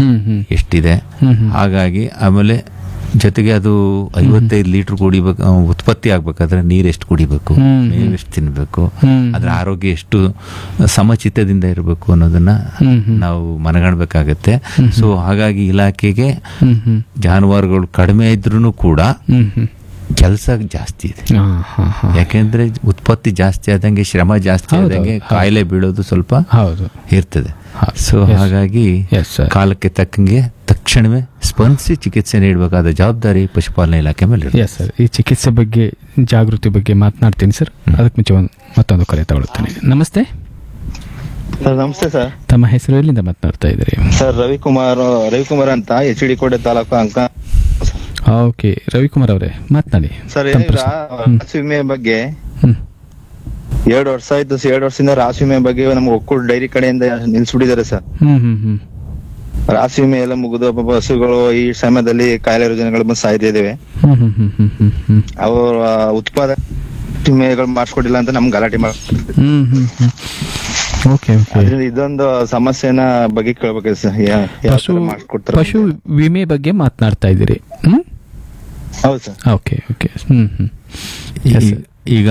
ಹ್ಮ್ ಹ್ಮ್ ಎಷ್ಟಿದೆ ಹ್ಮ್ ಹ್ಮ್ ಹಾಗಾಗಿ ಆಮೇಲೆ ಜೊತೆಗೆ ಅದು ಐವತ್ತೈದು ಲೀಟರ್ ಕುಡಿಬೇಕು ಆ, ಉತ್ಪತ್ತಿ ಆಗ್ಬೇಕಾದ್ರೆ ನೀರು ಎಷ್ಟು ಕುಡಿಬೇಕು ಹ್ಮ್, ಮೇವು ಎಷ್ಟು ತಿನ್ಬೇಕು ಹ್ಮ್. ಅದ್ರ ಆರೋಗ್ಯ ಎಷ್ಟು ಸಮಚಿತ್ತದಿಂದ ಇರಬೇಕು ಅನ್ನೋದನ್ನ ಹ್ಮ್ ಹ್ಮ್ ನಾವು ಮನಗಾಣ್ಬೇಕಾಗತ್ತೆ ಸೊ ಹಾಗಾಗಿ ಇಲಾಖೆಗೆ ಹ್ಮ್ ಹ್ಮ್ ಜಾನುವಾರುಗಳು ಕಡಿಮೆ ಇದ್ರೂ ಕೂಡ ಹ್ಮ್ ಹ್ಮ್ ಕೆಲಸ ಜಾಸ್ತಿ ಇದೆ ಹಾ ಹಾ ಹಾ ಯಾಕೆಂದ್ರೆ ಉತ್ಪತ್ತಿ ಜಾಸ್ತಿ ಆದಂಗೆ ಶ್ರಮ ಜಾಸ್ತಿ ಹೌದು, ಆದಂಗೆ ಹೌದು. ಕಾಯಿಲೆ ಬೀಳೋದು ಸ್ವಲ್ಪ ಹೌದು ಇರ್ತದೆ ಹೌದು. So Yes. ಹಾಗಾಗಿ ಎಸ್ ಸರ್ ಕಾಲಕ್ಕೆ ತಕ್ಕಂಗೆ ತಕ್ಷಣವೇ ಸ್ಪಂದಿಸಿ ಚಿಕಿತ್ಸೆ ನೀಡಬೇಕಾದ ಜವಾಬ್ದಾರಿ ಪಶುಪಾಲನಾ ಇಲಾಖೆ ಮೇಲೆ ಇರುತ್ತೆ. ಎಸ್ ಸರ್ ಈ ಚಿಕಿತ್ಸೆ ಬಗ್ಗೆ ಜಾಗೃತಿ ಬಗ್ಗೆ ಮಾತನಾಡ್ತೀನಿ ಸರ್ ಅದಕ್ಕೆ ಮುಂಚೆ ಒಂದು ಮತ್ತೊಂದು ಕರೆ ತಗೊಳ್ತೇನೆ ನಮಸ್ತೆ ಸರ್ ನಮಸ್ತೆ ಸರ್ ತಮ್ಮ ಹೆಸರು ಎಲ್ಲಿಂದ ಮಾತನಾಡ್ತಾ ಇದ್ದೀರಿ ಸರ್ ರವಿಕುಮಾರ್ ರವಿಕುಮಾರ್ ಅಂತ ಎಚ್ ಡಿ ಕೋಟೆ ತಾಲೂಕು ಅಂಕ ಓಕೆ ರವಿಕುಮಾರ್ ಅವರೇ ಮಾತನಾಡಿ ಸರ್ ತಮ್ಮ ಈಗ ಪ್ರಶ್ನೆ. ರಾಸು ವಿಮೆ ಬಗ್ಗೆ ಹ್ಮ್ ಎರಡು ವರ್ಷ ಆಯ್ತು ಸರ್ ಎರಡು ವರ್ಷದಿಂದ ರಾಸು ವಿಮೆ ಬಗ್ಗೆ ನಮ್ಮ ಒಕ್ಕೂಟ ಡೈರಿ ಕಡೆಯಿಂದ ನಿಲ್ಸ್ಬಿಟ್ಟಿದ್ದಾರೆ ಸರ್ ಹ್ಮ್ ಹ್ಮ್ ಹ್ಮ್ ರಾಸು ವಿಮೆ ಎಲ್ಲ ಮುಗಿದು ಪಾಪ ಹಸುಗಳು ಈ ಸಮಯದಲ್ಲಿ ಕಾಯಿಲೆ ರೋಜನೆಗಳು ಬಂದು ಸಾಯ್ತಾ ಇದಾವೆ ಹ್ಮ್ ಹ್ಮ್ ಹ್ಮ್ ಹ್ಮ್ ಹ್ಮ್ ಹ್ಮ್ ಅವ್ರ ಉತ್ಪಾದಕ ವಿಮೆಗಳು ಮಾಡಿಸ್ಕೊಟ್ಟಿಲ್ಲ ಅಂತ ನಮ್ಗೆ ಗಲಾಟೆ ಮಾಡ್ತಾರೆ ಹ್ಮ್ ಹ್ಮ್ ಹ್ಮ್ ಓಕೆ ಓಕೆ ಅದ್ರಿಂದ ಇದೊಂದು ಸಮಸ್ಯೆನ ಬಗ್ಗೆ ಕೇಳ್ಬೇಕು ಸರ್ ಯಾವ ಪಶು ತರ ಮಾಡಿಸ್ಕೊಡ್ತಾರೆ ಪಶು ವಿಮೆ ಬಗ್ಗೆ ಮಾತನಾಡ್ತಾ ಇದ್ದೀರಿ ಹ್ಮ್ ಹೌದು sir okay okay hmm hmm ಈ- Yes, sir. ಈಗ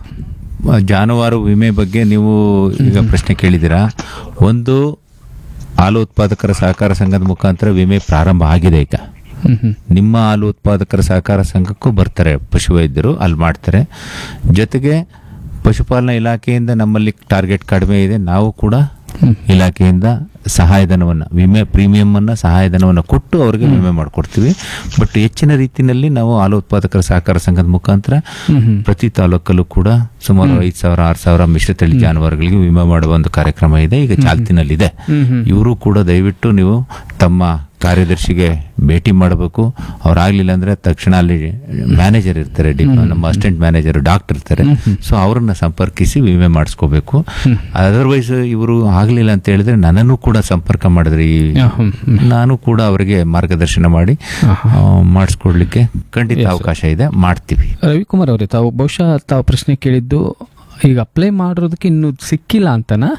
ಆ, ಜಾನುವಾರು ವಿಮೆ ಬಗ್ಗೆ ನೀವು ಈಗ ಪ್ರಶ್ನೆ ಕೇಳಿದ್ದೀರಾ ಒಂದು ಹಾಲು ಉತ್ಪಾದಕರ ಸಹಕಾರ ಸಂಘದ ಮುಖಾಂತರ ವಿಮೆ ಪ್ರಾರಂಭ ಆಗಿದೆ ಈಗ ಹ್ಮ್ ಹ್ಮ್ ನಿಮ್ಮ ಹಾಲು ಉತ್ಪಾದಕರ ಸಹಕಾರ ಸಂಘಕ್ಕೂ ಬರ್ತಾರೆ ಪಶುವೈದ್ಯರು ಅಲ್ಲಿ ಮಾಡ್ತಾರೆ ಜೊತೆಗೆ ಪಶುಪಾಲನಾ ಇಲಾಖೆಯಿಂದ ನಮ್ಮಲ್ಲಿ ಟಾರ್ಗೆಟ್ ಕಡಿಮೆ ಇದೆ ನಾವು ಕೂಡ ಹ್ಮ್. ಇಲಾಖೆಯಿಂದ ಸಹಾಯಧನವನ್ನು ವಿಮೆ ಪ್ರೀಮಿಯಂ ಅನ್ನ ಸಹಾಯಧನವನ್ನು ಕೊಟ್ಟು ಅವರಿಗೆ ವಿಮೆ ಮಾಡಿಕೊಡ್ತೀವಿ ಬಟ್ ಹೆಚ್ಚಿನ ರೀತಿಯಲ್ಲಿ ನಾವು ಹಾಲು ಉತ್ಪಾದಕರ ಸಹಕಾರ ಸಂಘದ ಮುಖಾಂತರ ಹ್ಮ್ ಹ್ಮ್ ಪ್ರತಿ ತಾಲೂಕಲ್ಲೂ ಕೂಡ ಸುಮಾರು ಐದು ಸಾವಿರ ಆರು ಸಾವಿರ ಮಿಶ್ರತಳಿ ಜಾನುವಾರುಗಳಿಗೆ ವಿಮೆ ಮಾಡುವ ಒಂದು ಕಾರ್ಯಕ್ರಮ ಇದೆ ಈಗ ಚಾಲ್ತಿನಲ್ಲಿದೆ ಹ್ಮ್ ಹ್ಮ್ ಇವರು ಕೂಡ ದಯವಿಟ್ಟು ನೀವು ತಮ್ಮ ಕಾರ್ಯದರ್ಶಿಗೆ ಭೇಟಿ ಮಾಡಬೇಕು ಅವ್ರಾಗ್ಲಿಲ್ಲ ಅಂದ್ರೆ ತಕ್ಷಣ ಅಲ್ಲಿ ಮ್ಯಾನೇಜರ್ ಇರ್ತಾರೆ ಡಿ- ನಮ್ಮ ಅಸಿಸ್ಟೆಂಟ್ ಮ್ಯಾನೇಜರ್ ಡಾಕ್ಟರ್ ಇರ್ತಾರೆ ಸೊ ಅವರನ್ನ ಸಂಪರ್ಕಿಸಿ ವಿಮೆ ಮಾಡಿಸ್ಕೋಬೇಕು ಅದರ್ವೈಸ್ ಇವರು ಆಗ್ಲಿಲ್ಲ ಅಂತ ಹೇಳಿದ್ರೆ ನನ್ನನ್ನು ಕೂಡ ಸಂಪರ್ಕ ಮಾಡಿದ್ರೆ ಈ ಹ್ಮ್ ಹ್ಮ್ ನಾನು ಕೂಡ ಅವರಿಗೆ ಮಾರ್ಗದರ್ಶನ ಮಾಡಿ ಆ, ಮಾಡಿಸ್ಕೊಡ್ಲಿಕ್ಕೆ ಖಂಡಿತ ಅವಕಾಶ ಇದೆ ಮಾಡ್ತೀವಿ ರವಿಕುಮಾರ್ ಅವರೇ ತಾವು ಬಹುಶಃ ತಾವು ಪ್ರಶ್ನೆ ಕೇಳಿದ್ದು ಈಗ ಅಪ್ಲೈ ಮಾಡಿರೋದಕ್ಕೆ ಇನ್ನೂ ಸಿಕ್ಕಿಲ್ಲ ಅಂತನಾ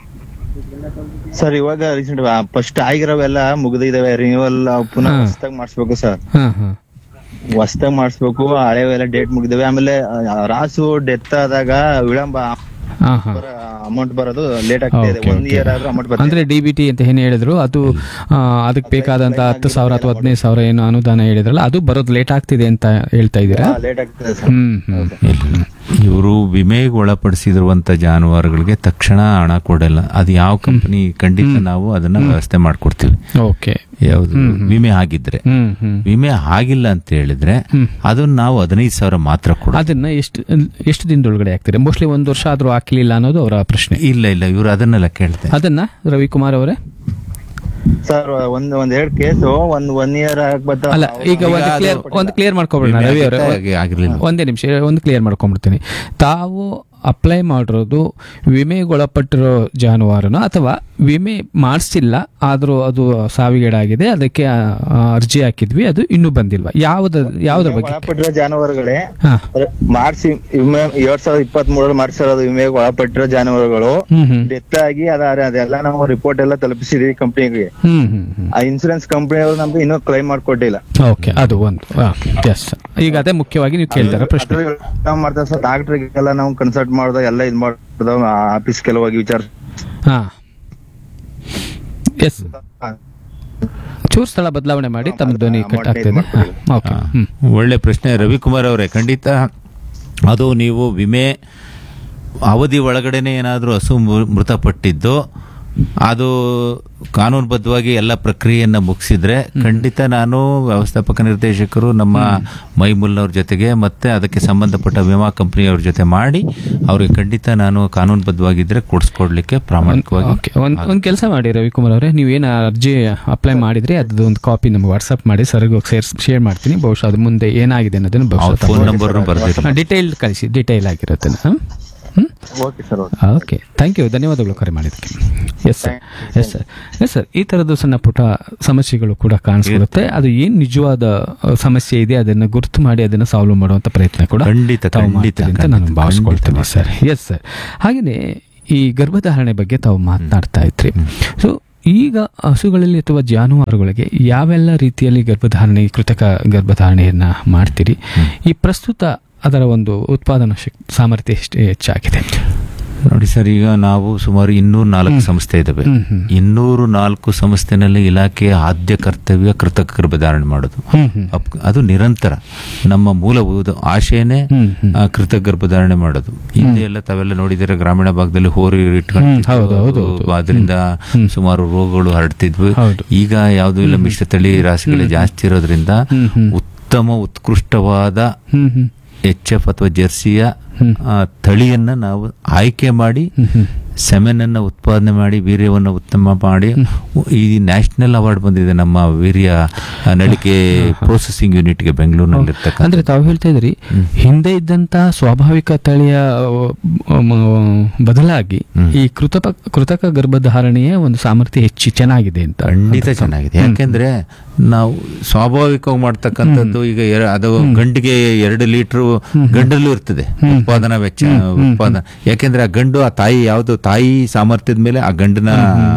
ಸರ್ ಇವಾಗ ರೀಸೆಂಟ್ ಫಸ್ಟ್ ಆಗಿರೋವೆಲ್ಲ ಮುಗಿದಿದಾವೆ ರಿನ್ಯೂವಲ್ ಪುನಃ ಹಾ. ಹೊಸದಾಗಿ ಮಾಡಿಸ್ಬೇಕು ಸರ್ ಹಾ ಹಾ ಹೊಸದಾಗಿ ಮಾಡಿಸ್ಬೇಕು ಹಳೆವೆಲ್ಲ ಡೇಟ್ ಮುಗಿದಾವೆ ಆಮೇಲೆ ಆ, ರಾಸು ಡೆತ್ ಆದಾಗ ವಿಳಂಬ ಹಾ ಹಾ ಅಮೌಂಟ್ ಬರೋದು ಲೇಟ್ ಆಗ್ತಾ ಇದೆ Okay, ಒಂದ್ okay. ಇಯರ್ ಆದ್ರೂ ಅಮೌಂಟ್ ಬರ್ತದೆ ಅಂದ್ರೆ ಡಿ ಬಿ ಟಿ ಅಂತ ಏನು ಹೇಳಿದ್ರು ಅದು ಆ, ಅದಕ್ಕೆ ಬೇಕಾದಂತ ಹತ್ತು ಸಾವಿರ ಅಥವಾ ಹದಿನೈದು ಸಾವಿರ ಏನು ಅನುದಾನ ಹೇಳಿದ್ರಲ್ಲ ಅದು ಬರೋದು ಲೇಟ್ ಆಗ್ತಿದೆ ಅಂತ ಹೇಳ್ತಾ ಇದ್ದೀರಾ ಲೇಟ್ ಆಗ್ತದೆ ಸರ್ ಹ್ಮ್ ಹ್ಮ್ ಇವರು ವಿಮೆಗೆ ಒಳಪಡಿಸಿರುವಂತ ಜಾನುವಾರುಗಳಿಗೆ ತಕ್ಷಣ ಹಣ ಕೊಡಲ್ಲ ಅದು ಯಾವ ಕಂಪನಿ ಖಂಡಿತ ನಾವು ಅದನ್ನ ವ್ಯವಸ್ಥೆ ಮಾಡ್ಕೊಡ್ತೀವಿ ಓಕೆ ಯಾವುದು ವಿಮೆ ಆಗಿದ್ರೆ ಹ್ಮ್ ಹ್ಮ್ ವಿಮೆ ಆಗಿಲ್ಲ ಅಂತ ಹೇಳಿದ್ರೆ ಹ್ಮ್. ಅದನ್ನ ನಾವು ಹದಿನೈದು ಸಾವಿರ ಮಾತ್ರ ಕೊಡ ಅದನ್ನ ಎಷ್ಟು ಎಷ್ಟು ದಿನದೊಳಗಡೆ ಆಗ್ತೀರಾ ಮೋಸ್ಟ್ಲಿ ಒಂದು ವರ್ಷ ಆದ್ರೂ ಹಾಕ್ಲಿಲ್ಲ ಅನ್ನೋದು ಅವರ ಪ್ರಶ್ನೆ ಇಲ್ಲ ಇಲ್ಲ ಇವರು ಅದನ್ನೆಲ್ಲ ಕೇಳ್ತಾರೆ ಅದನ್ನ ರವಿಕುಮಾರ್ ಅವರೇ ಸರ್ ಒಂದ್ ಒಂದ್ ಎರಡ್ ಕೇಸು ಒಂದ್ ಒನ್ ಇಯರ್ ಆಗ್ಬತ್ತ ಅಲ್ಲ ಈಗ ಒಂದು ಕ್ಲಿಯರ್ ಒಂದು ಕ್ಲಿಯರ್ ಮಾಡ್ಕೊಬಿಡೋಣ ವಿಮೆ ರವಿ ಅವರೇ ಆಗಿತ್ತು, ಆಗಿರ್ಲಿಲ್ಲ. ಒಂದೇ ನಿಮಿಷ ಒಂದು ಕ್ಲಿಯರ್ ಮಾಡ್ಕೊಂಡ್ಬಿಡ್ತೀನಿ ತಾವು ಅಪ್ಲೈ ಮಾಡಿರೋದು ವಿಮೆಗೊಳಪಟ್ಟಿರೋ ಜಾನುವಾರುನ ಅಥವಾ ವಿಮೆ ಮಾಡಿಸಿಲ್ಲ ಆದರೂ ಅದು ಸಾವಿಗೀಡಾಗಿದೆ ಅದಕ್ಕೆ ಆ, ಆ, ಅರ್ಜಿ ಹಾಕಿದ್ವಿ ಅದು ಇನ್ನೂ ಬಂದಿಲ್ವಾ ಯಾವ್ದ ಯಾವ್ದ್ರ ಬಗ್ಗೆ ಒಳಪಟ್ಟಿರೋ ಜಾನುವಾರುಗಳೇ ಹಾ ಮಾಡಿಸಿ ವಿಮೆ ಎರಡ್ ಸಾವಿರದ ಇಪ್ಪತ್ತ್ ಮೂರಲ್ಲಿ ಮಾಡಿಸಿರೋದು ವಿಮೆಗೆ ಒಳಪಟ್ಟಿರೋ ಜಾನುವಾರುಗಳು ಹ್ಮ್ ಹ್ಮ್ ಡೆತ್ ಆಗಿ ಅದ ಅದೆಲ್ಲ ನಾವು ರಿಪೋರ್ಟ್ ಎಲ್ಲ ತಲುಪಿಸಿದೀವಿ ಕಂಪ್ನಿಗೆ ಹ್ಮ್ ಹ್ಮ್ ಹ್ಮ್ ಆ ಇನ್ಸೂರೆನ್ಸ್ ಕಂಪನಿಯವರು ನಮ್ಗೆ ಇನ್ನೂ ಕ್ಲೈಮ್ ಮಾಡ್ಕೊಟ್ಟಿಲ್ಲ ಓಕೆ ಅದು ಒಂದು ಎಸ್ ಈಗ ಅದೇ ಮುಖ್ಯವಾಗಿ ನೀವು ಕೇಳ್ತಾರ ಪ್ರಶ್ನೆ ನಾವ್ ಮಾಡ್ತಾ ಸರ್ ಡಾಕ್ಟರ್ಗೆಲ್ಲ ನಾವು ಕನ್ಸಲ್ಟ್ ಮಾಡ್ದ ಎಲ್ಲ ಇದ್ ಮಾಡ್ದ ಆಫೀಸ್ ಹೋಗಿ ವಿಚಾರ ಹಾ ಎಸ್ ಚೂರು ಸ್ಥಳ ಬದಲಾವಣೆ ಮಾಡಿ ತಮ್ಮ ಧ್ವನಿ ಕಟ್ ಆಗ್ತಿದೆ ಓಕೆ ಹ್ಮ್ ಒಳ್ಳೆ ಪ್ರಶ್ನೆ ರವಿಕುಮಾರ್ ಅವರೇ ಖಂಡಿತ ಅದು ನೀವು ವಿಮೆ ಅವಧಿ ಒಳಗಡೆನೆ ಏನಾದರೂ ಹಸು ಮೃ- ಮೃತಪಟ್ಟಿದ್ದು ಅದು ಕಾನೂನುಬದ್ಧವಾಗಿ ಎಲ್ಲ ಪ್ರಕ್ರಿಯೆಯನ್ನು ಮುಗಿಸಿದ್ರೆ ಖಂಡಿತ ನಾನು ವ್ಯವಸ್ಥಾಪಕ ನಿರ್ದೇಶಕರು ನಮ್ಮ ಮೈಮುಲ್ನವ್ರ ಜೊತೆಗೆ ಮತ್ತೆ ಅದಕ್ಕೆ ಸಂಬಂಧಪಟ್ಟ ವಿಮಾ ಕಂಪನಿಯವ್ರ ಜೊತೆ ಮಾಡಿ ಅವ್ರಿಗೆ ಖಂಡಿತ ನಾನು ಕಾನೂನುಬದ್ಧವಾಗಿದ್ರೆ ಕೊಡಿಸ್ಕೊಡ್ಲಿಕ್ಕೆ ಪ್ರಾಮಾಣಿಕವಾಗಿ ಓಕೆ ಒಂದ್ ಒಂದ್ ಕೆಲಸ ಮಾಡಿ ರವಿಕುಮಾರ್ ಅವರೇ ನೀವೇನು ಅರ್ಜಿ ಅಪ್ಲೈ ಮಾಡಿದ್ರೆ ಅದ್ರ ಒಂದು ಕಾಪಿ ನಮ್ಗೆ ವಾಟ್ಸ್ಆಪ್ ಮಾಡಿ ಸರ್ಗೆ ಶೇರ್ ಶೇರ್ ಮಾಡ್ತೀನಿ ಬಹುಶಃ ಅದು ಮುಂದೆ ಏನಾಗಿದೆ ಅನ್ನೋದನ್ನ ಅವ್ರ ಬಹುಶಃ ಫೋನ್ ನಂಬರ್ ಬರ್ದಿರ ಡಿಟೇಲ್ ಕಳಿಸಿ ಡಿಟೇಲ್ ಆಗಿರುತ್ತೆ hmm hmm okay sir okay okay thank you ಧನ್ಯವಾದಗಳು ಕರೆ ಮಾಡಿದ್ದಕ್ಕೆ yes sir yes sir yes sir ಈ ಥರದ್ದು ಸಣ್ಣ ಪುಟ್ಟ ಸಮಸ್ಯೆಗಳು ಕೂಡ ಕಾಣಿಸ್ಕೊಳ್ಳುತ್ತೆ ಅದು ಏನು ನಿಜವಾದ ಅ, ಸಮಸ್ಯೆ ಇದೆ ಅದನ್ನು ಗುರುತು ಮಾಡಿ ಅದನ್ನು ಸಾಲ್ವ್ ಮಾಡುವಂಥ ಪ್ರಯತ್ನ ಕೂಡ ಖಂಡಿತ, ತಾವು ಖಂಡಿತ, ಮಾಡ್ತೀರಿ ಅಂತ ನಾನು ಖಂಡಿತ, ಭಾವಿಸ್ಕೊಳ್ತೀನಿ ಖಂಡಿತ ಸರ್ ಎಸ್ ಸರ್ ಹಾಗೆಯೇ ಈ ಗರ್ಭಧಾರಣೆ ಬಗ್ಗೆ ತಾವು ಮಾತನಾಡ್ತಾ ಇದ್ರಿ ಸೊ ಈಗ ಹಸುಗಳಲ್ಲಿ ಅಥವಾ ಜಾನುವಾರುಗಳಿಗೆ ಯಾವೆಲ್ಲ ರೀತಿಯಲ್ಲಿ ಗರ್ಭಧಾರಣೆ ಕೃತಕ ಗರ್ಭಧಾರಣೆಯನ್ನ ಮಾಡ್ತೀರಿ ಈ ಪ್ರಸ್ತುತ ಅದರ ಒಂದು ಉತ್ಪಾದನಾ ಶಕ್ತಿ ಸಾಮರ್ಥ್ಯ ಎಷ್ಟು ಹೆಚ್ಚಾಗಿದೆ ನೋಡಿ ಸರ್ ಈಗ ನಾವು ಸುಮಾರು ಇನ್ನೂರ ನಾಲ್ಕು ಸಂಸ್ಥೆ ಇದಾವೆ ಹ್ಮ್, ಹ್ಮ್. ಇನ್ನೂರು ನಾಲ್ಕು ಸಂಸ್ಥೆನಲ್ಲಿ ಇಲಾಖೆಯ ಆದ್ಯ ಕರ್ತವ್ಯ ಕೃತಕ ಗರ್ಭಧಾರಣೆ ಮಾಡೋದು ಹ್ಮ್, ಹ್ಮ್. ಅಪ್- ಅದು ನಿರಂತರ ನಮ್ಮ ಮೂಲಭೂತ ಆಶಯನೇ ಹ್ಮ್, ಹ್ಮ್. ಆ, ಕೃತಕ ಗರ್ಭಧಾರಣೆ ಮಾಡೋದು ಹಿಂದೆ ಎಲ್ಲ ತಾವೆಲ್ಲ ನೋಡಿದರೆ ಗ್ರಾಮೀಣ ಭಾಗದಲ್ಲಿ ಹೋರಿ ಇಟ್ಕೊಂಡು ಹ್ಮ್, ಹೌದು, ಹೌದು, ಹೌದು. ಅದರಿಂದ ಸುಮಾರು ರೋಗಗಳು ಹರಡ್ತಿದ್ವು ಹೌದು. ಈಗ ಯಾವುದು ಇಲ್ಲ ಮಿಶ್ರತಳಿ ರಾಶಿಗಳೇ ಜಾಸ್ತಿ ಇರೋದ್ರಿಂದ ಹ್ಮ್, ಹ್ಮ್. ಉತ್ತಮ ಉತ್ಕೃಷ್ಟವಾದ ಹ್ಮ್ ಹ್ಮ್ ಎಚ್ ಎಫ್ ಅಥವಾ ಜೆರ್ಸಿಯ ಹ್ಮ್. ಆ, ತಳಿಯನ್ನ ನಾವು ಆಯ್ಕೆ ಮಾಡಿ ಹ್ಮ್ ಹ್ಮ್ ಸೆಮೆನನ್ನ ಉತ್ಪಾದನೆ ಮಾಡಿ ವೀರ್ಯವನ್ನು ಉತ್ತಮ ಮಾಡಿ ಈ ನ್ಯಾಷನಲ್ ಅವಾರ್ಡ್ ಬಂದಿದೆ ನಮ್ಮ ವೀರ್ಯ ಆ, ನಳಿಕೆ ಪ್ರೊಸೆಸಿಂಗ್ ಯೂನಿಟ್ಗೆ ಬೆಂಗಳೂರಿನಲ್ಲಿ ಇರ್ತಕ್ಕಂಥ ಅಂದ್ರೆ ತಾವು ಹೇಳ್ತಾ ಇದ್ರಿ ಹಿಂದೆ ಇದ್ದಂತ ಸ್ವಾಭಾವಿಕ ತಳಿಯ ಅಹ್, ಮ- ಬದಲಾಗಿ ಹ್ಮ್. ಈ ಕೃತಕ ಕೃತಕ ಗರ್ಭಧಾರಣೆಯ ಒಂದು ಸಾಮರ್ಥ್ಯ ಹೆಚ್ಚು ಚೆನ್ನಾಗಿದೆ ಅಂತ ಖಂಡಿತ ಚೆನ್ನಾಗಿದೆ ಯಾಕೆಂದ್ರೆ ನಾವು ಸ್ವಾಭಾವಿಕವಾಗಿ ಮಾಡ್ತಕ್ಕಂಥದ್ದು ಈಗ ಎರ- ಅದು ಗಂಡಿಗೆ ಎರಡು ಲೀಟರ್ ಗಂಡಲ್ಲೂ ಇರ್ತದೆ ಉತ್ಪಾದನಾ ವೆಚ್ಚ ಉತ್ಪಾದನಾ ಯಾಕೆಂದ್ರೆ ಆ ಗಂಡು ಆ ತಾಯಿ ಯಾವ್ದು ತಾಯಿ ಸಾಮರ್ಥ್ಯದ ಮೇಲೆ ಆ ಗಂಡಿನ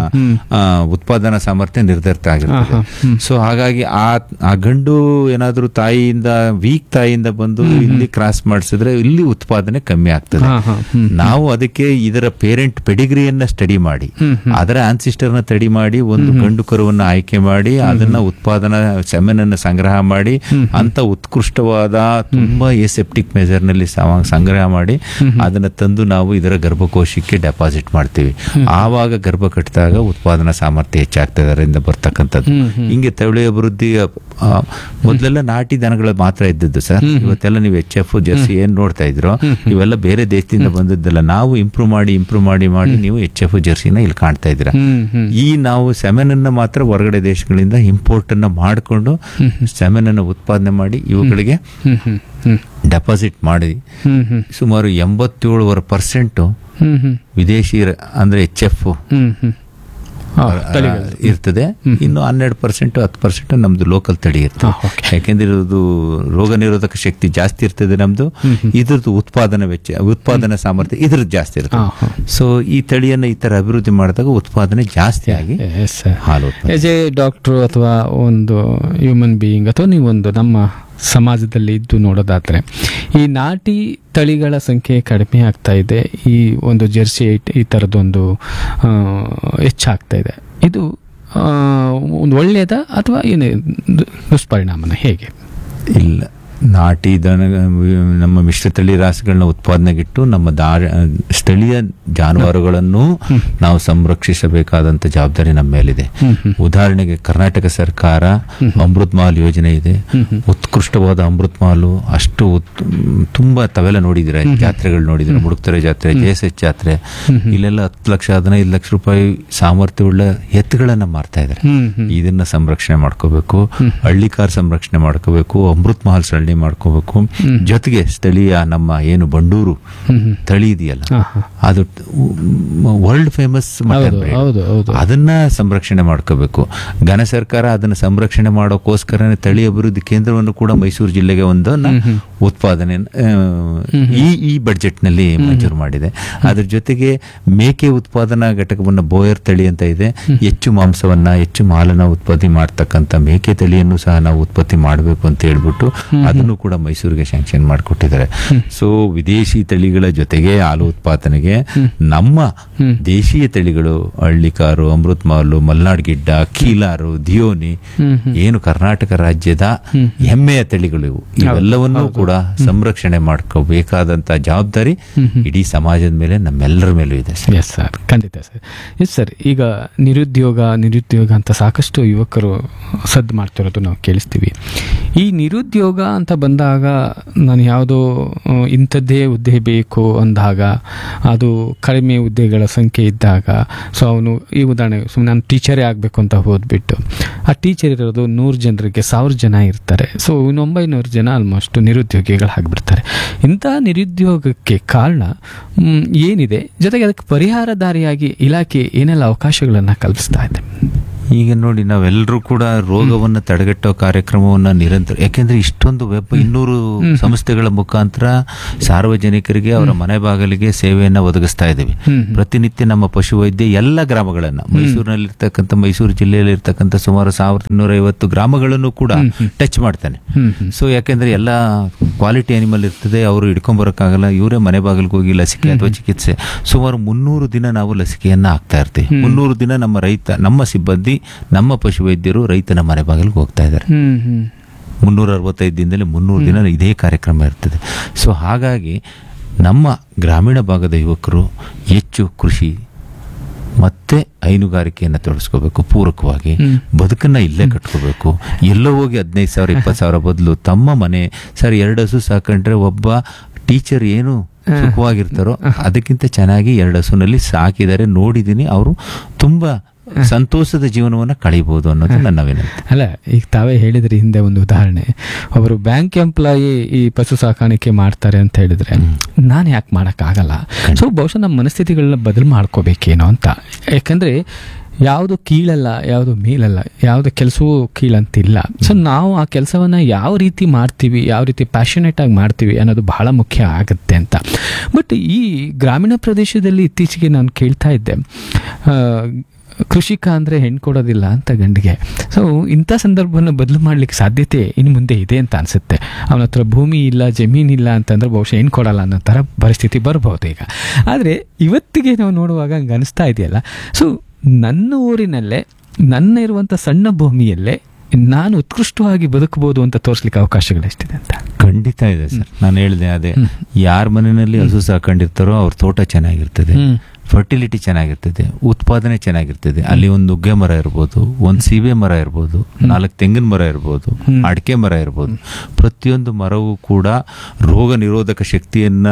ಆ, ಉತ್ಪಾದನಾ ಸಾಮರ್ಥ್ಯ ನಿರ್ಧರಿತ ಆಗಿರ್ತದೆ ಸೊ ಹಾಗಾಗಿ ಆ ಆ ಗಂಡು ಏನಾದ್ರೂ ತಾಯಿಯಿಂದ ವೀಕ್ ತಾಯಿಯಿಂದ ಬಂದು ಇಲ್ಲಿ ಕ್ರಾಸ್ ಮಾಡಿಸಿದ್ರೆ ಇಲ್ಲಿ ಉತ್ಪಾದನೆ ಕಮ್ಮಿ ಆಗ್ತದೆ ಹಾ, ಹಾ, ಹ್ಮ್. ನಾವು ಅದಕ್ಕೆ ಇದರ ಪೇರೆಂಟ್ ಪೆಡಿಗ್ರಿಯನ್ನ ಸ್ಟಡಿ ಮಾಡಿ ಅದರ ಆನ್ಸಿಸ್ಟರ್ ನ ತಡಿ ಮಾಡಿ ಒಂದು ಗಂಡು ಕರುವನ್ನ ಆಯ್ಕೆ ಮಾಡಿ ಅದನ್ನ ಉತ್ಪಾದನಾ ಸೆಮೆನನ್ನ ಸಂಗ್ರಹ ಮಾಡಿ ಅಂತ ಉತ್ಕೃಷ್ಟವಾದ ತುಂಬಾ ಎಸೆಪ್ಟಿಕ್ ಮೆಜರ್ ನಲ್ಲಿ ಸಮ- ಸಂಗ್ರಹ ಮಾಡಿ ಅದನ್ನ ತಂದು ನಾವು ಇದರ ಗರ್ಭಕೋಶಕ್ಕೆ ಡೆಪಾಸಿಟ್ ಮಾಡ್ತೀವಿ ಆವಾಗ ಗರ್ಭ ಕಟ್ಟಿದಾಗ ಉತ್ಪಾದನಾ ಸಾಮರ್ಥ್ಯ ಹೆಚ್ಚಾಗ್ತದೆ ಅದರಿಂದ ಬರ್ತಕ್ಕಂಥದ್ದು ಹಿಂಗೆ ತಳಿ ಅಭಿವೃದ್ಧಿ ಆ, ಮೊದಲೆಲ್ಲ ನಾಟಿ ದನಗಳು ಮಾತ್ರ ಇದ್ದದ್ದು ಸರ್ ಇವತ್ತೆಲ್ಲ ನೀವು ಎಚ್ ಎಫ್ ಜರ್ಸಿ ಏನ್ ನೋಡ್ತಾ ಇದ್ರೋ ಇವೆಲ್ಲ ಬೇರೆ ದೇಶದಿಂದ ಬಂದದ್ದಲ್ಲ ನಾವು ಇಂಪ್ರೂವ್ ಮಾಡಿ ಇಂಪ್ರೂವ್ ಮಾಡಿ ಮಾಡಿ ನೀವು ಎಚ್ ಎಫ್ ಜರ್ಸಿನ ಇಲ್ಲಿ ಕಾಣ್ತಾ ಇದ್ದೀರಾ ಹ್ಮ್ ಹ್ಮ್ ಈ ನಾವು ಸೆಮೆನ್ ಅನ್ನ ಮಾತ್ರ ಹೊರಗಡೆ ದೇಶಗಳಿಂದ ಇಂಪೋರ್ಟ್ ಅನ್ನ ಮಾಡಿಕೊಂಡು ಸೆಮೆನ್ ಅನ್ನ ಉತ್ಪಾದನೆ ಮಾಡಿ ಇವುಗಳಿಗೆ ಹ್ಮ್ ಹ್ಮ್ ಹ್ಮ್ ಡೆಪಾಸಿಟ್ ಮಾಡಿ ಹ್ಮ್ ಹ್ಮ್ ಸುಮಾರು ಎಂಬತ್ತೇಳುವರೆ ಪರ್ಸೆಂಟ್ ಹ್ಮ್ ಹ್ಮ್ ವಿದೇಶಿ ರ- ಅಂದ್ರೆ ಎಚ್ ಎಫ್ ಹ್ಮ್ ಹ್ಮ್ ಹಾ, ತಳಿಗಳು. ಇರ್ತದೆ ಇನ್ನು ಹನ್ನೆರಡು ಪರ್ಸೆಂಟ್ ಹತ್ತು ಪರ್ಸೆಂಟ್ ನಮ್ದು ಲೋಕಲ್ ತಳಿ ಇರ್ತದೆ ಹಾ, okay. ಯಾಕೆಂದ್ರೆ ಇದು ರೋಗ ನಿರೋಧಕ ಶಕ್ತಿ ಜಾಸ್ತಿ ಇರ್ತದೆ ನಮ್ದು ಇದ್ರದ್ದು ಉತ್ಪಾದನಾ ವೆಚ್ಚ ಉತ್ಪಾದನಾ ಸಾಮರ್ಥ್ಯ ಇದ್ರದ್ದು ಜಾಸ್ತಿ ಇರ್ತದೆ ಹಾ, ಹಾ. ಸೊ ಈ ತಳಿಯನ್ನ ಈ ತರ ಅಭಿವೃದ್ಧಿ ಮಾಡಿದಾಗ ಉತ್ಪಾದನೆ ಜಾಸ್ತಿ ಆಗಿ Yes, sir. ಹಾಲು ಉತ್ಪಾದನೆ ಎಸ್ ಎ ಡಾಕ್ಟ್ರು ಅಥವಾ ಒಂದು ಹ್ಯೂಮನ್ ಬೀಯಿಂಗ್ ಅಥವಾ ನೀವೊಂದು ನಮ್ಮ ಸಮಾಜದಲ್ಲಿ ಇದ್ದು ನೋಡೋದಾದ್ರೆ ಈ ನಾಟಿ ತಳಿಗಳ ಸಂಖ್ಯೆ ಕಡಿಮೆ ಆಗ್ತಾ ಇದೆ ಈ ಒಂದು ಜೆರ್ಸಿ ಐಟ್- ಈ ಥರದೊಂದು ಆ, ಹೆಚ್ಚಾಗ್ತಾ ಇದೆ ಇದು ಆ, ಒಂದು ಒಳ್ಳೆಯದ ಅಥವಾ ಏನು ದು- ದುಷ್ಪರಿಣಾಮನ ಹೇಗೆ ಇಲ್ಲ ನಾಟಿ ದನ ನಮ್ಮ ಮಿಶ್ರತಳಿ ರಾಸುಗಳನ್ನ ಉತ್ಪಾದನೆಗಿಟ್ಟು ನಮ್ಮ ದಾ ಸ್ಥಳೀಯ ಜಾನುವಾರುಗಳನ್ನು ನಾವು ಸಂರಕ್ಷಿಸಬೇಕಾದಂತ ಜವಾಬ್ದಾರಿ ನಮ್ಮ ಮೇಲಿದೆ ಉದಾಹರಣೆಗೆ ಕರ್ನಾಟಕ ಸರ್ಕಾರ ಅಮೃತ್ ಮಹಲ್ ಯೋಜನೆ ಇದೆ ಉತ್ಕೃಷ್ಟವಾದ ಅಮೃತ್ ಮಹಲು ಅಷ್ಟು ಉತ್- ತುಂಬಾ ತಾವೆಲ್ಲ ನೋಡಿದಿರ ಜಾತ್ರೆಗಳು ನೋಡಿದಿರ ಮುಡುಕ್ತರೆ ಜಾತ್ರೆ ಜೆ ಎಸ್ ಎಚ್ ಜಾತ್ರೆ ಇಲ್ಲೆಲ್ಲ ಹತ್ತು ಲಕ್ಷ ಹದಿನೈದು ಲಕ್ಷ ರೂಪಾಯಿ ಸಾಮರ್ಥ್ಯವುಳ್ಳ ಎತ್ತುಗಳನ್ನ ಮಾರ್ತಾ ಇದ್ದಾರೆ ಹ್ಮ್ ಹ್ಮ್ ಇದನ್ನ ಸಂರಕ್ಷಣೆ ಮಾಡ್ಕೋಬೇಕು ಹಳ್ಳಿಕಾರ್ ಸಂರಕ್ಷಣೆ ಮಾಡ್ಕೋಬೇಕು ಅಮೃತ್ ಮಹಲ್ ಸರಣಿ ಮಾಡ್ಕೋಬೇಕು ಜೊತೆಗೆ ಸ್ಥಳೀಯ ನಮ್ಮ ಏನು ಬಂಡೂರು ತಳಿ ಇದೆಯಲ್ಲ ಹಾ, ಹಾ. ಅದು ವರ್ಲ್ಡ್ ಫೇಮಸ್ ಹೌದು ಹೌದು ಹೌದು ಅದನ್ನ ಸಂರಕ್ಷಣೆ ಮಾಡ್ಕೋಬೇಕು ಘನ ಸರ್ಕಾರ ಅದನ್ನ ಸಂರಕ್ಷಣೆ ಮಾಡೋಕ್ಕೋಸ್ಕರ ತಳಿ ಅಭಿವೃದ್ಧಿ ಕೇಂದ್ರವನ್ನು ಕೂಡ ಮೈಸೂರು ಜಿಲ್ಲೆಗೆ ಒಂದನ್ನ ಉತ್ಪಾದನೆ ಆ, ಈ ಈ ಬಡ್ಜೆಟ್ ನಲ್ಲಿ ಮಂಜೂರು ಮಾಡಿದೆ ಅದ್ರ ಜೊತೆಗೆ ಮೇಕೆ ಉತ್ಪಾದನಾ ಘಟಕವನ್ನ ಬೋಯರ್ ತಳಿ ಅಂತ ಇದೆ ಹೆಚ್ಚು ಮಾಂಸವನ್ನ ಹೆಚ್ಚು ಮಾಲನ್ನ ಉತ್ಪತ್ತಿ ಮಾಡ್ತಕ್ಕಂಥ ಮೇಕೆ ತಳಿಯನ್ನು ಸಹ ನಾವು ಉತ್ಪತ್ತಿ ಮಾಡಬೇಕು ಅಂತ ಹೇಳ್ಬಿಟ್ಟು ಅದನ್ನು ಕೂಡ ಮೈಸೂರಿಗೆ ಶಾಂಕ್ಷನ್ ಮಾಡಿಕೊಟ್ಟಿದ್ದಾರೆ ಸೊ ವಿದೇಶಿ ತಳಿಗಳ ಜೊತೆಗೆ ಹಾಲು ಉತ್ಪಾದನೆಗೆ ನಮ್ಮ ದೇಶೀಯ ತಳಿಗಳು ಹಳ್ಳಿಕಾರು ಅಮೃತ್ ಮಹಲು ಮಲ್ನಾಡ್ ಗಿಡ್ಡ ಕೀಲಾರು ದಿಯೋನಿ ಏನು ಕರ್ನಾಟಕ ರಾಜ್ಯದ ಹೆಮ್ಮೆಯ ತಳಿಗಳು ಇವು ಇವೆಲ್ಲವನ್ನೂ ಕೂಡ ಸಂರಕ್ಷಣೆ ಮಾಡ್ಕೋಬೇಕಾದಂತ ಜವಾಬ್ದಾರಿ ಇಡೀ ಸಮಾಜದ ಮೇಲೆ ನಮ್ಮೆಲ್ಲರ ಮೇಲೂ ಇದೆ ಸರ್ ಎಸ್ ಸರ್ ಖಂಡಿತ ಸರ್ ಎಸ್ ಸರ್ ಈಗ ನಿರುದ್ಯೋಗ ನಿರುದ್ಯೋಗ ಅಂತ ಸಾಕಷ್ಟು ಯುವಕರು ಸದ್ದು ಮಾಡ್ತಿರೋದು ನಾವು ಕೇಳಿಸ್ತೀವಿ ಈ ನಿರುದ್ಯೋಗ ಅಂತ ಬಂದಾಗ ನಾನು ಯಾವುದೋ ಆ, ಇಂಥದ್ದೇ ಹುದ್ದೆ ಬೇಕು ಅಂದಾಗ ಅದು ಕಡಿಮೆ ಹುದ್ದೆಗಳ ಸಂಖ್ಯೆ ಇದ್ದಾಗ ಸೊ ಅವನು ಈ ಉದಾಹರಣೆ ಸುಮ್ಮನೆ ನಾನು ಟೀಚರೇ ಆಗಬೇಕು ಅಂತ ಹೋದ್ಬಿಟ್ಟು ಆ ಟೀಚರ್ ಇರೋದು ನೂರು ಜನರಿಗೆ ಸಾವಿರ ಜನ ಇರ್ತಾರೆ ಸೊ ಇನ್ನು ಒಂಬೈನೂರು ಜನ ಆಲ್ಮೋಸ್ಟ್ ನಿರುದ್ಯೋಗಿಗಳಾಗ್ಬಿಡ್ತಾರೆ ಇಂಥ ನಿರುದ್ಯೋಗಕ್ಕೆ ಕಾರಣ ಮ್, ಏನಿದೆ ಜೊತೆಗೆ ಅದಕ್ಕೆ ಪರಿಹಾರ ದಾರಿಯಾಗಿ ಇಲಾಖೆ ಏನೆಲ್ಲ ಅವಕಾಶಗಳನ್ನು ಕಲ್ಪಿಸ್ತಾ ಇದೆ ಈಗ ನೋಡಿ ನಾವೆಲ್ಲರೂ ಕೂಡ ರೋಗವನ್ನ ತಡೆಗಟ್ಟೋ ಕಾರ್ಯಕ್ರಮವನ್ನ ನಿರಂತರ ಯಾಕೆಂದ್ರೆ ಇಷ್ಟೊಂದು ವೆಬ್ ಇನ್ನೂರು ಸಂಸ್ಥೆಗಳ ಮುಖಾಂತರ ಸಾರ್ವಜನಿಕರಿಗೆ ಅವರ ಮನೆ ಬಾಗಿಲಿಗೆ ಸೇವೆಯನ್ನ ಒದಗಿಸ್ತಾ ಇದ್ದೀವಿ ಹ್ಮ್. ಪ್ರತಿನಿತ್ಯ ನಮ್ಮ ಪಶುವೈದ್ಯ ಎಲ್ಲ ಗ್ರಾಮಗಳನ್ನ ಮೈಸೂರಿನಲ್ಲಿರ್ತಕ್ಕಂಥ ಮೈಸೂರು ಜಿಲ್ಲೆಯಲ್ಲಿ ಇರ್ತಕ್ಕಂಥ ಸುಮಾರು ಸಾವಿರದ ಇನ್ನೂರ ಐವತ್ತು ಗ್ರಾಮಗಳನ್ನು ಕೂಡ ಟಚ್ ಮಾಡ್ತಾನೆ ಹ್ಮ್ ಹ್ಮ್ ಸೊ ಯಾಕೆಂದ್ರೆ ಎಲ್ಲ ಕ್ವಾಲಿಟಿ ಅನಿಮಲ್ ಇರ್ತದೆ ಅವರು ಹಿಡ್ಕೊಂಬರಕ್ಕಾಗಲ್ಲ ಇವರೇ ಮನೆ ಬಾಗಿಲಿಗೆ ಹೋಗಿ ಲಸಿಕೆ ಅಥವಾ ಚಿಕಿತ್ಸೆ ಸುಮಾರು ಮುನ್ನೂರು ದಿನ ನಾವು ಲಸಿಕೆಯನ್ನ ಹಾಕ್ತಾ ಇರ್ತೀವಿ ಮುನ್ನೂರು ದಿನ ನಮ್ಮ ರೈತ ನಮ್ಮ ಸಿಬ್ಬಂದಿ ನಮ್ಮ ಪಶುವೈದ್ಯರು ರೈತನ ಮನೆ ಬಾಗಿಲಿಗೆ ಹೋಗ್ತಾ ಇದ್ದಾರೆ ಹ್ಮ್ ಹ್ಮ್ ಮುನ್ನೂರ ಅರವತ್ತೈದು ದಿನದಲ್ಲಿ ಮುನ್ನೂರು ದಿನ ಇದೇ ಕಾರ್ಯಕ್ರಮ ಇರ್ತದೆ ಸೊ ಹಾಗಾಗಿ ನಮ್ಮ ಗ್ರಾಮೀಣ ಭಾಗದ ಯುವಕರು ಹೆಚ್ಚು ಕೃಷಿ ಮತ್ತೆ ಹೈನುಗಾರಿಕೆಯನ್ನು ತೊಡಗಿಸ್ಕೋಬೇಕು ಪೂರಕವಾಗಿ ಹ್ಮ್. ಬದುಕನ್ನ ಇಲ್ಲೇ ಕಟ್ಕೋಬೇಕು ಎಲ್ಲೋ ಹೋಗಿ ಹದಿನೈದು ಸಾವಿರ ಇಪ್ಪತ್ತು ಸಾವಿರ ಬದಲು ತಮ್ಮ ಮನೆ ಸರ್ ಎರಡು ಹಸು ಸಾಕೊಂಡ್ರೆ ಒಬ್ಬ ಟೀಚರ್ ಏನು ಸುಖವಾಗಿರ್ತಾರೋ ಅದಕ್ಕಿಂತ ಚೆನ್ನಾಗಿ ಎರಡು ಹಸುನಲ್ಲಿ ಸಾಕಿದರೆ ನೋಡಿದ್ದೀನಿ ಅವರು ತುಂಬಾ ಸಂತೋಷದ ಜೀವನವನ್ನ ಕಳೀಬಹುದು ಅನ್ನೋದು ನನ್ನ ವಿನಂತಿ ಅಲ್ಲ ಈಗ ತಾವೇ ಹೇಳಿದ್ರಿ ಹಿಂದೆ ಒಂದು ಉದಾಹರಣೆ ಅವರು ಬ್ಯಾಂಕ್ ಎಂಪ್ಲಾಯಿ ಈ ಪಶು ಸಾಕಾಣಿಕೆ ಮಾಡ್ತಾರೆ ಅಂತ ಹೇಳಿದ್ರೆ ನಾನು ಯಾಕೆ ಮಾಡೋಕ್ಕಾಗಲ್ಲ ಸೊ ಬಹುಶಃ ನಮ್ಮ ಮನಸ್ಥಿತಿಗಳನ್ನ ಬದಲು ಮಾಡ್ಕೋಬೇಕೇನೋ ಅಂತ ಯಾಕಂದ್ರೆ ಯಾವುದು ಕೀಳಲ್ಲ ಯಾವುದು ಮೇಲಲ್ಲ ಯಾವುದು ಕೆಲಸವೂ ಕೀಳಂತಿಲ್ಲ ಸೊ ನಾವು ಆ ಕೆಲಸವನ್ನ ಯಾವ ರೀತಿ ಮಾಡ್ತೀವಿ ಯಾವ ರೀತಿ ಪ್ಯಾಷನೇಟ್ ಆಗಿ ಮಾಡ್ತೀವಿ ಅನ್ನೋದು ಬಹಳ ಮುಖ್ಯ ಆಗುತ್ತೆ ಅಂತ ಬಟ್ ಈ ಗ್ರಾಮೀಣ ಪ್ರದೇಶದಲ್ಲಿ ಇತ್ತೀಚೆಗೆ ನಾನು ಕೇಳ್ತಾ ಇದ್ದೆ ಆ, ಕೃಷಿಕ ಅಂದರೆ ಹೆಣ್ಣು ಕೊಡೋದಿಲ್ಲ ಅಂತ ಗಂಡಿಗೆ ಸೊ ಇಂಥ ಸಂದರ್ಭವನ್ನು ಬದಲು ಮಾಡಲಿಕ್ಕೆ ಸಾಧ್ಯತೆ ಇನ್ನು ಮುಂದೆ ಇದೆ ಅಂತ ಅನಿಸುತ್ತೆ ಅವನ ಹತ್ರ ಭೂಮಿ ಇಲ್ಲ ಜಮೀನಿಲ್ಲ ಅಂತಂದ್ರೆ ಬಹುಶಃ ಹೆಣ್ಣು ಕೊಡಲ್ಲ ಅನ್ನೋ ಥರ ಪರಿಸ್ಥಿತಿ ಬರ್ಬೋದು ಈಗ ಆದರೆ ಇವತ್ತಿಗೆ ನಾವು ನೋಡುವಾಗ ಹಂಗೆ ಅನಿಸ್ತಾ ಇದೆಯಲ್ಲ ಸೊ ನನ್ನ ಊರಿನಲ್ಲೇ ನನ್ನ ಇರುವಂಥ ಸಣ್ಣ ಭೂಮಿಯಲ್ಲೇ ನಾನು ಉತ್ಕೃಷ್ಟವಾಗಿ ಬದುಕಬಹುದು ಅಂತ ತೋರಿಸ್ಲಿಕ್ಕೆ ಅವಕಾಶಗಳೆಷ್ಟಿದೆ ಅಂತ ಖಂಡಿತ ಇದೆ ಸರ್ ನಾನು ಹೇಳಿದೆ ಅದೇ ಯಾರ ಮನೆಯಲ್ಲಿ ಹಸು ಸಾಕೊಂಡಿರ್ತಾರೋ ಅವ್ರ ತೋಟ ಚೆನ್ನಾಗಿರ್ತದೆ ಹ್ಮ್. ಫರ್ಟಿಲಿಟಿ ಚೆನ್ನಾಗಿರ್ತದೆ ಉತ್ಪಾದನೆ ಚೆನ್ನಾಗಿರ್ತದೆ ಅಲ್ಲಿ ಒಂದು ನುಗ್ಗೆ ಮರ ಇರ್ಬೋದು ಒಂದು ಸೀಬೆ ಮರ ಇರ್ಬೋದು ನಾಲ್ಕು ತೆಂಗಿನ ಮರ ಇರ್ಬೋದು ಅಡಿಕೆ ಮರ ಇರ್ಬೋದು ಪ್ರತಿಯೊಂದು ಮರವೂ ಕೂಡ ರೋಗ ನಿರೋಧಕ ಶಕ್ತಿಯನ್ನ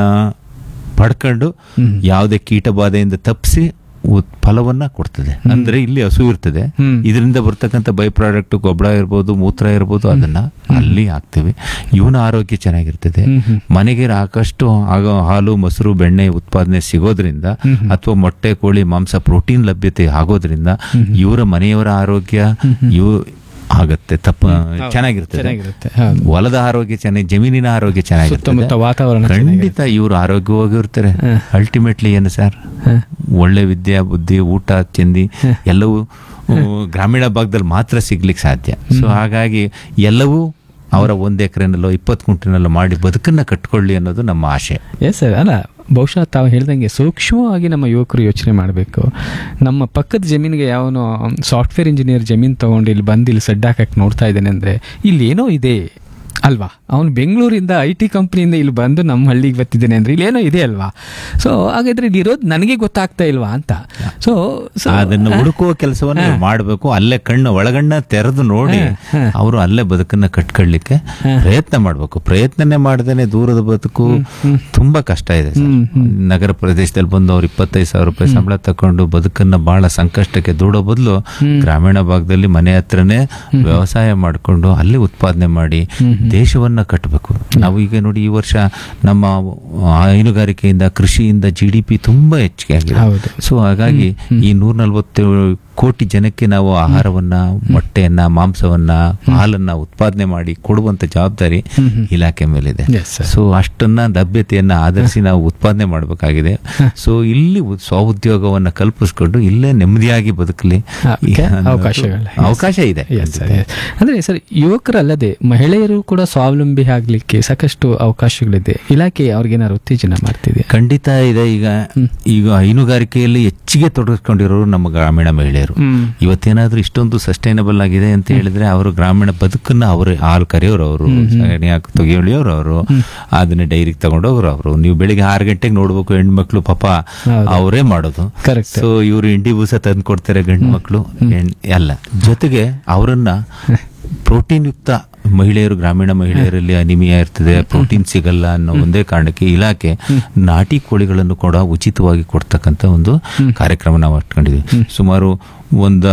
ಪಡ್ಕೊಂಡು ಯಾವುದೇ ಕೀಟ ಬಾಧೆಯಿಂದ ತಪ್ಪಿಸಿ ಉತ್- ಫಲವನ್ನ ಕೊಡ್ತದೆ ಅಂದ್ರೆ ಇಲ್ಲಿ ಹಸು ಇರ್ತದೆ ಹ್ಮ್. ಇದರಿಂದ ಬರ್ತಕ್ಕಂಥ ಬೈ ಪ್ರಾಡಕ್ಟ್ ಗೊಬ್ಬರ ಇರ್ಬೋದು ಮೂತ್ರ ಇರ್ಬೋದು ಅದನ್ನ ಅಲ್ಲಿ ಹಾಕ್ತೇವೆ ಇವನ ಆರೋಗ್ಯ ಚೆನ್ನಾಗಿರ್ತದೆ ಹ್ಮ್ ಹ್ಮ್. ಮನೆಗೆ ಸಾಕಷ್ಟು ಆಗೋ ಹಾಲು ಮೊಸರು ಬೆಣ್ಣೆ ಉತ್ಪಾದನೆ ಸಿಗೋದ್ರಿಂದ ಅಥವಾ ಮೊಟ್ಟೆ ಕೋಳಿ ಮಾಂಸ ಪ್ರೋಟೀನ್ ಲಭ್ಯತೆ ಆಗೋದ್ರಿಂದ ಇವರ ಮನೆಯವರ ಆರೋಗ್ಯ ಇವು ಆಗತ್ತೆ ತಪ್ಪ ಚೆನ್ನಾಗಿರ್ತದೆ ಚೆನ್ನಾಗಿರುತ್ತೆ ಹೌದು. ಹೊಲದ ಆರೋಗ್ಯ ಚೆನ್ನಾಗಿ ಜಮೀನಿನ ಆರೋಗ್ಯ ಚೆನ್ನಾಗಿರ್ತದೆ ಸುತ್ತಮುತ್ತ ವಾತಾವರಣ ಖಂಡಿತ ಇವರು ಆರೋಗ್ಯವಾಗಿರ್ತಾರೆ ಅಲ್ಟಿಮೇಟ್ಲಿ ಏನು ಸರ್ ಒಳ್ಳೆ ವಿದ್ಯೆ ಬುದ್ಧಿ ಊಟ ತಿಂಡಿ ಎಲ್ಲವೂ ಆ, ಗ್ರಾಮೀಣ ಭಾಗದಲ್ಲಿ ಮಾತ್ರ ಸಿಗ್ಲಿಕ್ಕೆ ಸಾಧ್ಯ ಸೊ ಹಾಗಾಗಿ ಎಲ್ಲವೂ ಅವರ ಒಂದ್ ಎಕರೆನಲ್ಲೋ ಇಪ್ಪತ್ತು ಗುಂಟಿನಲ್ಲೋ ಮಾಡಿ ಬದುಕನ್ನ ಕಟ್ಕೊಳ್ಳಿ ಅನ್ನೋದು ನಮ್ಮ ಆಶೆ ಎಸ್ ಸರ್ ಅಲ್ಲ ಬಹುಶಃ ತಾವು ಹೇಳ್ದಂಗೆ ಸೂಕ್ಷ್ಮವಾಗಿ ನಮ್ಮ ಯುವಕರು ಯೋಚನೆ ಮಾಡಬೇಕು ನಮ್ಮ ಪಕ್ಕದ ಜಮೀನಿಗೆ ಯಾವನೋ ಸಾಫ್ಟ್ವೇರ್ ಇಂಜಿನಿಯರ್ ಜಮೀನು ತಗೊಂಡು ಇಲ್ಲಿ ಬಂದು ಇಲ್ಲಿ ಸೆಡ್ ಹಾಕಕ್ಕೆ ನೋಡ್ತಾ ಇದ್ದಾನೆ ಅಂದರೆ ಇಲ್ಲಿ ಏನೋ ಇದೆ ಅಲ್ವಾ ಅವನು ಬೆಂಗಳೂರಿಂದ ಐ ಟಿ ಕಂಪ್ನಿಯಿಂದ ಇಲ್ಲಿ ಬಂದು ನಮ್ಮ ಹಳ್ಳಿಗೆ ಬರ್ತಿದ್ದಾನೆ ಅಂದ್ರೆ ಇಲ್ಲೇನೋ ಇದೆ ಅಲ್ವಾ ಸೊ ಹಾಗಾದ್ರೆ ಇಲ್ಲಿ ಇರೋದು ನನಗೆ ಗೊತ್ತಾಗ್ತಾ ಇಲ್ವಾ ಅಂತ ಸೊ ಅದನ್ನ ಹುಡುಕುವ ಕೆಲಸವನ್ನ ನೀವು ಮಾಡಬೇಕು ಅಲ್ಲೇ ಕಣ್ಣು ಒಳಗಣ್ಣ ತೆರೆದು ನೋಡಿ ಅವರು ಅಲ್ಲೇ ಬದುಕನ್ನ ಕಟ್ಕೊಳ್ಳಿಕ್ಕೆ ಪ್ರಯತ್ನ ಮಾಡಬೇಕು ಪ್ರಯತ್ನನೇ ಮಾಡ್ದೇನೆ ದೂರದ ಬದುಕು ತುಂಬಾ ಕಷ್ಟ ಇದೆ ಸರ್. ನಗರ ಪ್ರದೇಶದಲ್ಲಿ ಬಂದು ಅವ್ರು ಇಪ್ಪತ್ತೈದು ಸಾವಿರ ರೂಪಾಯಿ ಸಂಬಳ ತಕೊಂಡು ಬದುಕನ್ನ ಬಹಳ ಸಂಕಷ್ಟಕ್ಕೆ ದೂಡೋ ಬದಲು ಗ್ರಾಮೀಣ ಭಾಗದಲ್ಲಿ ಮನೆ ಹತ್ರನೇ ವ್ಯವಸಾಯ ಮಾಡಿಕೊಂಡು ಅಲ್ಲಿ ಉತ್ಪಾದನೆ ಮಾಡಿ ದೇಶವನ್ನ ಕಟ್ಟಬೇಕು ನಾವು ಈಗ ನೋಡಿ ಈ ವರ್ಷ ನಮ್ಮ ಹೈನುಗಾರಿಕೆಯಿಂದ ಕೃಷಿಯಿಂದ ಜಿ ಡಿ ಪಿ ತುಂಬಾ ಹೆಚ್ಚಿಗೆ ಆಗಿದೆ ಹೌದು. ಸೊ ಹಾಗಾಗಿ ಈ ನೂರ ನಲ್ವತ್ತೇಳು ಕೋಟಿ ಜನಕ್ಕೆ ನಾವು ಆಹಾರವನ್ನ ಮೊಟ್ಟೆಯನ್ನ ಮಾಂಸವನ್ನ ಹಾಲನ್ನ ಉತ್ಪಾದನೆ ಮಾಡಿ ಕೊಡುವಂತ ಜವಾಬ್ದಾರಿ ಇಲಾಖೆ ಮೇಲಿದೆ Yes, sir. ಸೊ ಅಷ್ಟನ್ನ ಲಭ್ಯತೆಯನ್ನ ಆಧರಿಸಿ ನಾವು ಉತ್ಪಾದನೆ ಮಾಡಬೇಕಾಗಿದೆ ಸೊ ಇಲ್ಲಿ ಉ- ಸ್ವಉದ್ಯೋಗವನ್ನ ಕಲ್ಪಿಸ್ಕೊಂಡು ಇಲ್ಲೇ ನೆಮ್ಮದಿಯಾಗಿ ಬದುಕಲಿ ಅದಕ್ಕೆ ಅನ್ನೋದು ಅವಕಾಶಗಳು. Yes. ಅವಕಾಶ ಇದೆ Yes, sir, yes. ಅಂದ್ರೆ ಸರ್ ಯುವಕರಲ್ಲದೆ ಮಹಿಳೆಯರು ಕೂಡ ಸ್ವಾವಲಂಬಿ ಆಗ್ಲಿಕ್ಕೆ ಸಾಕಷ್ಟು ಅವಕಾಶಗಳಿದೆ ಇಲಾಖೆ ಅವ್ರಿಗೇನಾದ್ರು ಉತ್ತೇಜನ ಮಾಡ್ತಿದೆ ಖಂಡಿತ ಇದೆ ಈಗ ಈಗ ಹೈನುಗಾರಿಕೆಯಲ್ಲಿ ಹೆಚ್ಚಿಗೆ ತೊಡಗಿಸ್ಕೊಂಡಿರೋರು ನಮ್ಮ ಗ್ರಾಮೀಣ ಮಹಿಳೆಯರು ಹ್ಮ್. ಇವತ್ತೇನಾದ್ರೂ ಇಷ್ಟೊಂದು ಸಸ್ಟೈನಬಲ್ ಆಗಿದೆ ಅಂತ ಹೇಳಿದ್ರೆ ಅವರು ಗ್ರಾಮೀಣ ಬದುಕನ್ನ ಅವರು ಹಾಲು ಕರೆಯೋರು ಅವರು ಸಗಣಿ ಹಾಕಿ ತೆಗಿಯೋಳಿಯೋರು ಅವರು ಅದನ್ನ ಡೈರಿಗೆ ತಗೊಂಡೋಗ್ರು ಅವರು ನೀವು ಬೆಳಿಗ್ಗೆ ಆರು ಗಂಟೆಗೆ ನೋಡ್ಬೇಕು ಹೆಣ್ಮಕ್ಳು ಪಾಪ ಹೌದು. ಅವರೇ ಮಾಡೋದು Correct. ಸೊ ಇವರು ಇಂಡಿ ಬೂಸ ತಂದು ಕೊಡ್ತಾರೆ ಗಂಡು ಮಕ್ಕಳು ಎಲ್ಲ ಜೊತೆಗೆ ಅವರನ್ನ ಪ್ರೋಟೀನ್ ಯುಕ್ತ ಮಹಿಳೆಯರು ಗ್ರಾಮೀಣ ಮಹಿಳೆಯರಲ್ಲಿ ಅನಿಮಿಯಾ ಇರ್ತದೆ ಪ್ರೋಟೀನ್ ಸಿಗಲ್ಲ ಅನ್ನೋ ಒಂದೇ ಕಾರಣಕ್ಕೆ ಇಲಾಖೆ ನಾಟಿ ಕೋಳಿಗಳನ್ನು ಕೂಡ ಉಚಿತವಾಗಿ ಕೊಡ್ತಕ್ಕಂಥ ಒಂದು ಕಾರ್ಯಕ್ರಮ ನಾವು ಇಟ್ಕೊಂಡಿದ್ವಿ ಸುಮಾರು ಒಂದು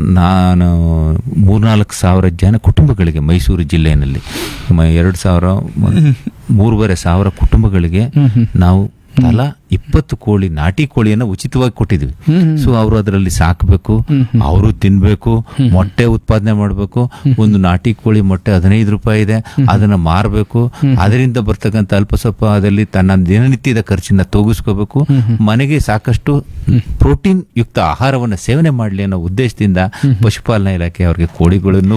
ನಾನು ಮೂರ್ನಾಲ್ಕು ಸಾವಿರ ಜನ ಕುಟುಂಬಗಳಿಗೆ ಮೈಸೂರು ಜಿಲ್ಲೆಯಲ್ಲಿ ಮ- ಎರಡು ಸಾವಿರ ಮ- ಮೂರುವರೆ ಸಾವಿರ ಕುಟುಂಬಗಳಿಗೆ ನಾವು ತಲಾ ಇಪ್ಪತ್ತು ಕೋಳಿ ನಾಟಿ ಕೋಳಿಯನ್ನ ಉಚಿತವಾಗಿ ಕೊಟ್ಟಿದ್ವಿ ಸೊ ಅವರು ಅದರಲ್ಲಿ ಸಾಕಬೇಕು ಅವರು ತಿನ್ಬೇಕು ಮೊಟ್ಟೆ ಉತ್ಪಾದನೆ ಮಾಡಬೇಕು ಒಂದು ನಾಟಿ ಕೋಳಿ ಮೊಟ್ಟೆ ಹದಿನೈದು ರೂಪಾಯಿ ಇದೆ ಅದನ್ನ ಮಾರಬೇಕು ಅದರಿಂದ ಬರ್ತಕ್ಕಂಥ ಅಲ್ಪ ಸ್ವಲ್ಪ ಅದರಲ್ಲಿ ತನ್ನ ದಿನನಿತ್ಯದ ಖರ್ಚನ್ನ ತೂಗಿಸ್ಕೋಬೇಕು ಮನೆಗೆ ಸಾಕಷ್ಟು ಪ್ರೋಟೀನ್ ಯುಕ್ತ ಆಹಾರವನ್ನು ಸೇವನೆ ಮಾಡಲಿ ಅನ್ನೋ ಉದ್ದೇಶದಿಂದ ಪಶುಪಾಲನಾ ಇಲಾಖೆ ಅವರಿಗೆ ಕೋಳಿಗಳನ್ನು